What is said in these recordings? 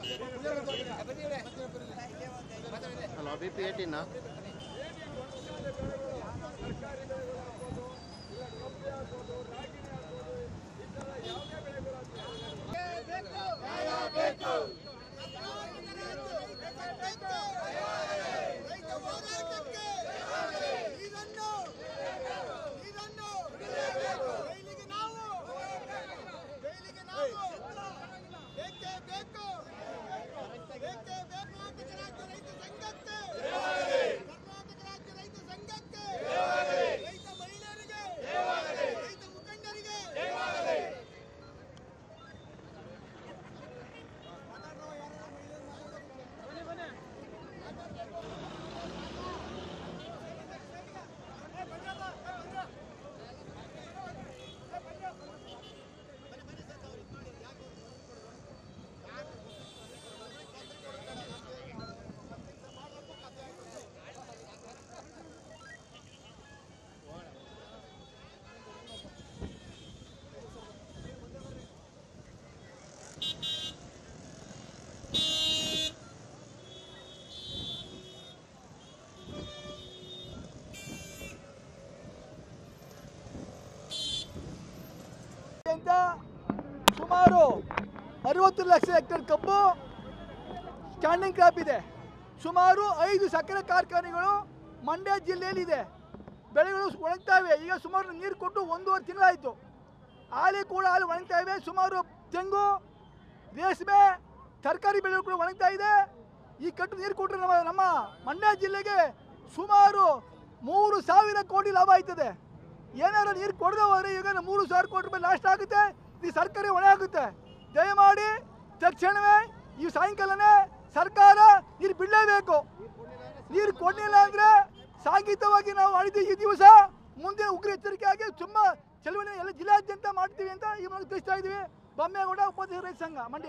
ಅಲ್ಲ B P ಏಯ್ಟೀನಾ ರೈತ ಹೋರಾಟಕ್ಕೆ ಇದನ್ನು ಇದನ್ನು ಜೈಲಿಗೆ ನಾವು ಜೈಲಿಗೆ ನಾವು ಬೇಕೇ ಬೇಕು ಬೇಕೇ ಬೇಕು ಕರ್ನಾಟಕ ರಾಜ್ಯ ರೈತ ಸಂಘಕ್ಕೆ ಕರ್ನಾಟಕ ರಾಜ್ಯ ರೈತ ಸಂಘಕ್ಕೆ ರೈತ ಮಹಿಳೆಯರಿಗೆ ರೈತ ಮುಖಂಡರಿಗೆ ಅಂತ ಸುಮಾರು ಅರವತ್ತು ಲಕ್ಷ ಹೆಕ್ಟೇರ್ ಕಬ್ಬು ಸ್ಟ್ಯಾಂಡಿಂಗ್ ಕ್ರಾಪ್ ಇದೆ ಸುಮಾರು ಐದು ಸಕ್ಕರೆ ಕಾರ್ಖಾನೆಗಳು ಮಂಡ್ಯ ಜಿಲ್ಲೆಯಲ್ಲಿದೆ ಬೆಳೆಗಳು ಒಣಗ್ತಾ ಇವೆ ಈಗ ಸುಮಾರು ನೀರು ಕೊಟ್ಟು ಒಂದೂವರೆ ತಿಂಗಳಾಯಿತು ಹಾಲಿ ಕೂಡ ಹಾಲು ಒಣಗ್ತಾ ಇವೆ ಸುಮಾರು ತೆಂಗು ರೇಷ್ಮೆ ತರಕಾರಿ ಬೆಳೆಗಳು ಕೂಡ ಒಣಗ್ತಾ ಇದೆ ಈ ಕಟ್ಟು ನೀರು ಕೊಟ್ಟರೆ ನಮ್ಮ ನಮ್ಮ ಮಂಡ್ಯ ಜಿಲ್ಲೆಗೆ ಸುಮಾರು ಮೂರು ಸಾವಿರ ಕೋಟಿ ಲಾಭ ಆಯ್ತದೆ ಏನಾದ್ರು ನೀರು ಕೊಡದೆ ಹೋದ್ರೆ ಈಗ ನಮ್ಮ ಮೂರು ಸಾವಿರ ಕೋಟಿ ರೂಪಾಯಿ ಲಾಸ್ಟ್ ಆಗುತ್ತೆ ಈ ಸರ್ಕಾರ ಹೊಣೆ ಆಗುತ್ತೆ ದಯಮಾಡಿ ತಕ್ಷಣವೇ ಈ ಸಾಯಂಕಾಲನೇ ಸರ್ಕಾರ ನೀರು ಬಿಡಲೇಬೇಕು ನೀರು ಕೊಡಲಿಲ್ಲ ಅಂದ್ರೆ ಸಾಂಘಿಕವಾಗಿ ನಾವು ಮಾಡಿದ್ವಿ ಈ ದಿವಸ ಮುಂದೆ ಉಗ್ರ ಎಚ್ಚರಿಕೆಯಾಗಿ ತುಂಬ ಚಳವಳಿ ಎಲ್ಲ ಜಿಲ್ಲಾದ್ಯಂತ ಮಾಡ್ತೀವಿ ಅಂತ ಈ ಮೂಲಕ ತಿಳಿಸ್ತಾ ಇದ್ದೀವಿ ಬೊಮ್ಮೇಗೌಡ ಉಪಾಧ್ಯಕ್ಷ ರೈತ ಸಂಘ ಮಂಡ್ಯ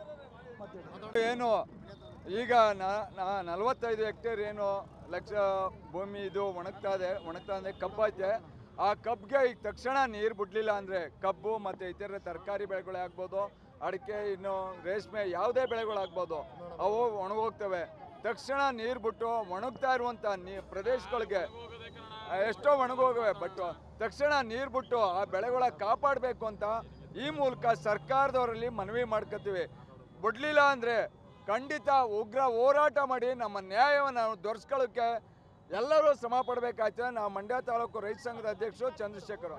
ಮತ್ತೆ ಏನು ಈಗ ನಲವತ್ತೈದು ಹೆಕ್ಟೇರ್ ಏನು ಲಕ್ಷ ಭೂಮಿ ಇದು ಒಣಗ್ತಾ ಇದೆ ಒಣಗ್ತಾ ಇದೆ ಕಬ್ಬೈತೆ ಆ ಕಬ್ಗೆ ಈಗ ತಕ್ಷಣ ನೀರು ಬಿಡ್ಲಿಲ್ಲ ಅಂದರೆ ಕಬ್ಬು ಮತ್ತು ಇತರ ತರಕಾರಿ ಬೆಳೆಗಳೇ ಆಗ್ಬೋದು ಅಡಿಕೆ ಇನ್ನು ರೇಷ್ಮೆ ಯಾವುದೇ ಬೆಳೆಗಳಾಗ್ಬೋದು ಅವು ಒಣಗೋಗ್ತವೆ ತಕ್ಷಣ ನೀರು ಬಿಟ್ಟು ಒಣಗ್ತಾ ಇರುವಂಥ ನೀ ಪ್ರದೇಶಗಳಿಗೆ ಆ, ಎಷ್ಟೋ ಒಣಗೋಗವೆ ಬಟ್ ತಕ್ಷಣ ನೀರು ಬಿಟ್ಟು ಆ ಬೆಳೆಗಳ ಕಾಪಾಡಬೇಕು ಅಂತ ಈ ಮೂಲಕ ಸರ್ಕಾರದವರಲ್ಲಿ ಮನವಿ ಮಾಡ್ಕೊತೀವಿ ಬಿಡ್ಲಿಲ್ಲ ಅಂದರೆ ಖಂಡಿತ ಉಗ್ರ ಹೋರಾಟ ಮಾಡಿ ನಮ್ಮ ನ್ಯಾಯವನ್ನು ನಾವು ದೊರಸ್ಕೊಳ್ಳೋಕ್ಕೆ ಎಲ್ಲರೂ ಶ್ರಮ ಪಡಬೇಕಾಯ್ತದೆ ನಾವು ಮಂಡ್ಯ ತಾಲೂಕು ರೈತ ಸಂಘದ ಅಧ್ಯಕ್ಷರು ಚಂದ್ರಶೇಖರ್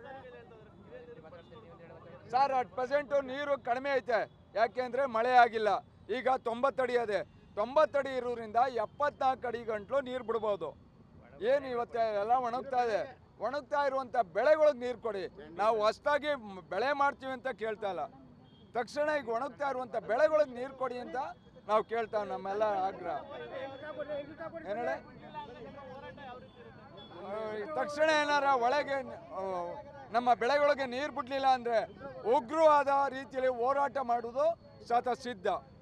ಸರ್ ಅಟ್ ಪ್ರೆಸೆಂಟು ನೀರು ಕಡಿಮೆ ಐತೆ ಯಾಕೆಂದರೆ ಮಳೆ ಆಗಿಲ್ಲ ಈಗ ತೊಂಬತ್ತಡಿ ಅದೇ ತೊಂಬತ್ತಡಿ ಇರೋದ್ರಿಂದ ಎಪ್ಪತ್ನಾಲ್ಕು ಅಡಿ ಗಂಟ್ಲು ನೀರು ಬಿಡ್ಬೋದು ಏನು ಇವತ್ತು ಎಲ್ಲ ಒಣಗ್ತಾ ಇದೆ ಒಣಗ್ತಾ ಇರುವಂಥ ಬೆಳೆಗಳಿಗೆ ನೀರು ಕೊಡಿ ನಾವು ಹೊಸ್ದಾಗಿ ಮ್- ಬೆಳೆ ಮಾಡ್ತೀವಿ ಅಂತ ಕೇಳ್ತಾ ಇಲ್ಲ ತಕ್ಷಣ ಈಗ ಒಣಗ್ತಾ ಇರುವಂಥ ಬೆಳೆಗಳಿಗೆ ನೀರು ಕೊಡಿ ಅಂತ ನಾವು ಕೇಳ್ತಾವೆ ನಮ್ಮೆಲ್ಲ ಆಗ್ರಹ ಏನು ಹೇಳಿ ಆ, ತಕ್ಷಣ ಏನಾರ ಒಳಗೆ ಆ, ನಮ್ಮ ಬೆಳೆಗಳಿಗೆ ನೀರು ಬಿಡ್ಲಿಲ್ಲ ಅಂದರೆ ಉಗ್ರವಾದ ರೀತಿಯಲ್ಲಿ ಹೋರಾಟ ಮಾಡುವುದು ಸ್ವತಃ ಸಿದ್ಧ